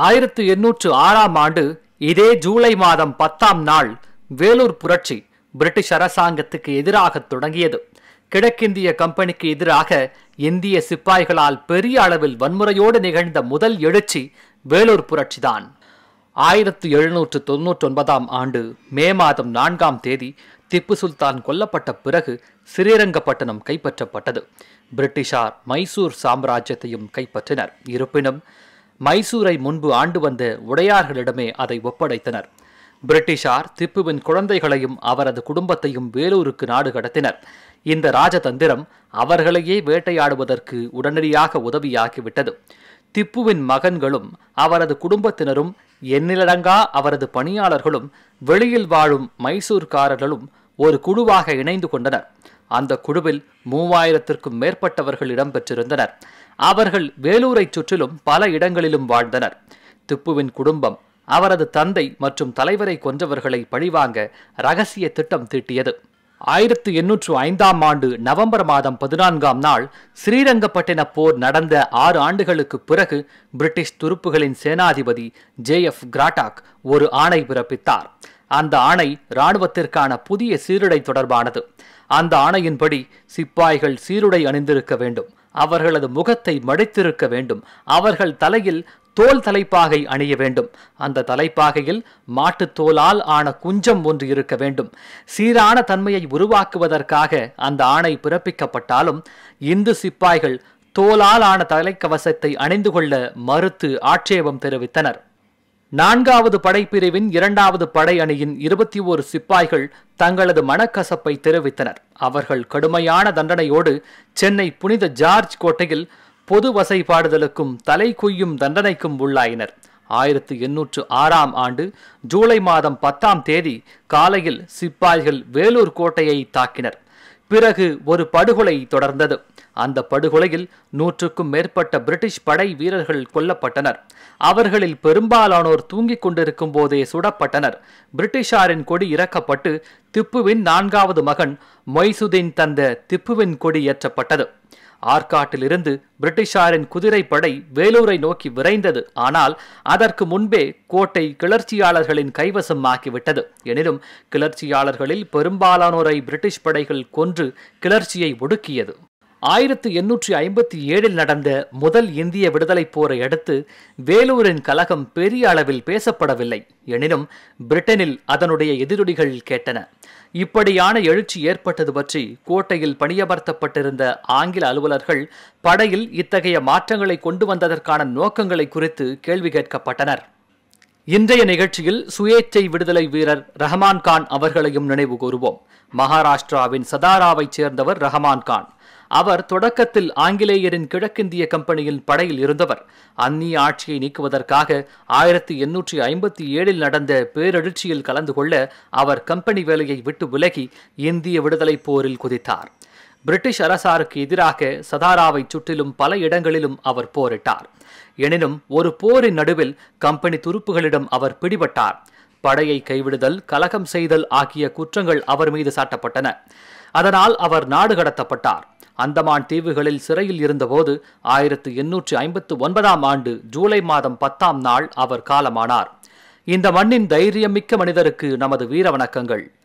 ஆயிரத்து எண்ணூற்று ஆறாம் ஆண்டு இதே ஜூலை மாதம் பத்தாம் நாள் வேலூர் புரட்சி பிரிட்டிஷ் அரசாங்கத்துக்கு எதிராக தொடங்கியது கிழக்கிந்திய கம்பெனிக்கு எதிராக இந்திய சிப்பாய்களால் பெரிய அளவில் வன்முறையோடு நிகழ்ந்த முதல் எழுச்சி வேலூர் புரட்சிதான் ஆயிரத்து எழுநூற்று தொன்னூற்றி ஒன்பதாம் ஆண்டு மே மாதம் நான்காம் தேதி திப்பு சுல்தான் கொல்லப்பட்ட பிறகு ஸ்ரீரங்கப்பட்டணம் கைப்பற்றப்பட்டது பிரிட்டிஷார் மைசூர் சாம்ராஜ்யத்தையும் கைப்பற்றினர் இருப்பினும் மைசூரை முன்பு ஆண்டு வந்த உடையார்களிடமே அதை ஒப்படைத்தனர் பிரிட்டிஷார் திப்புவின் குழந்தைகளையும் அவரது குடும்பத்தையும் வேலூருக்கு நாடு கடத்தினர் இந்த ராஜதந்திரம் அவர்களையே வேட்டையாடுவதற்கு உடனடியாக உதவியாகிவிட்டது திப்புவின் மகன்களும் அவரது குடும்பத்தினரும் எண்ணிலடங்கா அவரது பணியாளர்களும் வெளியில் வாழும் மைசூர்காரர்களும் ஒரு குழுவாக இணைந்து கொண்டனர் அந்த குழுவில் மூவாயிரத்திற்கும் மேற்பட்டவர்கள் இடம்பெற்றிருந்தனர் அவர்கள் வேலூரைச் சுற்றிலும் பல இடங்களிலும் வாழ்ந்தனர் திப்புவின் குடும்பம் அவரது தந்தை மற்றும் தலைவரை கொன்றவர்களை பழிவாங்க ரகசிய திட்டம் தீட்டியது ஆயிரத்து எண்ணூற்று ஐந்தாம் ஆண்டு நவம்பர் மாதம் பதினான்காம் நாள் ஸ்ரீரங்கப்பட்டின போர் நடந்த ஆறு ஆண்டுகளுக்கு பிறகு பிரிட்டிஷ் துருப்புகளின் சேனாதிபதி ஜே எஃப் கிராட்டாக் ஒரு ஆணை பிறப்பித்தார் அந்த ஆணை இராணுவத்திற்கான புதிய சீருடை தொடர்பானது அந்த ஆணையின்படி சிப்பாய்கள் சீருடை அணிந்திருக்க வேண்டும் அவர்களது முகத்தை மடித்திருக்க வேண்டும் அவர்கள் தலையில் தோல் தலைப்பாகை அணிய வேண்டும் அந்த தலைப்பாகையில் மாட்டுத் தோலால் ஆன குஞ்சம் ஒன்று இருக்க வேண்டும் சீரான தன்மையை உருவாக்குவதற்காக அந்த ஆணை பிறப்பிக்கப்பட்டாலும் இந்து சிப்பாய்கள் தோலால் ஆன தலைக்கவசத்தை அணிந்து கொள்ள மறுத்து ஆட்சேபம் தெரிவித்தனர் நான்காவது படைப்பிரிவின் இரண்டாவது படை அணியின் இருபத்தி ஓரு சிப்பாய்கள் தங்களது மனக்கசப்பை தெரிவித்தனர் அவர்கள் கடுமையான தண்டனையோடு சென்னை புனித ஜார்ஜ் கோட்டையில் பொது வசைபாடுதலுக்கும் தலை கொய்யும் தண்டனைக்கும் உள்ளாயினர் ஆயிரத்து எண்ணூற்று ஆறாம் ஆண்டு ஜூலை மாதம் பத்தாம் தேதி காலையில் சிப்பாய்கள் வேலூர் கோட்டையை தாக்கினர் பிறகு ஒரு படுகொலை தொடர்ந்தது அந்த படுகொலையில் நூற்றுக்கும் மேற்பட்ட பிரிட்டிஷ் படை வீரர்கள் கொல்லப்பட்டனர் அவர்களில் பெரும்பாலானோர் தூங்கிக் கொண்டிருக்கும் போதே சுடப்பட்டனர் பிரிட்டிஷாரின் கொடி இறக்கப்பட்டு திப்புவின் நான்காவது மகன் மொய்சுதீன் தந்த திப்புவின் கொடி ஏற்றப்பட்டது ஆற்காட்டிலிருந்து பிரிட்டிஷாரின் குதிரைப்படை வேலூரை நோக்கி விரைந்தது ஆனால் அதற்கு முன்பே கோட்டை கிளர்ச்சியாளர்களின் கைவசம் ஆக்கிவிட்டது எனினும் கிளர்ச்சியாளர்களில் பெரும்பாலானோரை பிரிட்டிஷ் படைகள் கொன்று கிளர்ச்சியை ஒடுக்கியது ஆயிரத்து எண்ணூற்றி ஐம்பத்தி ஏழில் நடந்த முதல் இந்திய விடுதலைப் போரை அடுத்து வேலூரின் கலகம் பெரிய அளவில் பேசப்படவில்லை எனினும் பிரிட்டனில் அதனுடைய எதிரொலிகள் கேட்டன இப்படியான எழுச்சி ஏற்பட்டது பற்றி கோட்டையில் பணியமர்த்தப்பட்டிருந்த ஆங்கில அலுவலர்கள் படையில் இத்தகைய மாற்றங்களை கொண்டு வந்ததற்கான நோக்கங்களை குறித்து கேள்வி கேட்கப்பட்டனர் இன்றைய நிகழ்ச்சியில் சுயேச்சை விடுதலை வீரர் ரஹமான் கான் அவர்களையும் நினைவு கூறுவோம் மகாராஷ்டிராவின் சதாராவைச் சேர்ந்தவர் ரஹமான் கான் அவர் தொடக்கத்தில் ஆங்கிலேயரின் கிழக்கிந்திய கம்பெனியின் படையில் இருந்தவர் அந்நிய ஆட்சியை நீக்குவதற்காக ஆயிரத்தி எண்ணூற்றி ஐம்பத்தி ஏழில் நடந்த பேரெழுச்சியில் கலந்து கொள்ள அவர் கம்பெனி வேலையை விட்டு விலகி இந்திய விடுதலைப் போரில் குதித்தார் பிரிட்டிஷ் அரசாருக்கு எதிராக சதாராவை சுற்றிலும் பல இடங்களிலும் அவர் போரிட்டார் எனினும் ஒரு போரின் நடுவில் கம்பெனி துருப்புகளிடம் அவர் பிடிபட்டார் படையை கைவிடுதல் கலகம் செய்தல் ஆகிய குற்றங்கள் அவர் மீது சாட்டப்பட்டன அதனால் அவர் நாடு கடத்தப்பட்டார் அந்தமான் தீவுகளில் சிறையில் இருந்தபோது ஆயிரத்து எண்ணூற்று ஐம்பத்து ஒன்பதாம் ஆண்டு ஜூலை மாதம் பத்தாம் நாள் அவர் காலமானார் இந்த மண்ணின் தைரியமிக்க மனிதருக்கு நமது வீர வணக்கங்கள்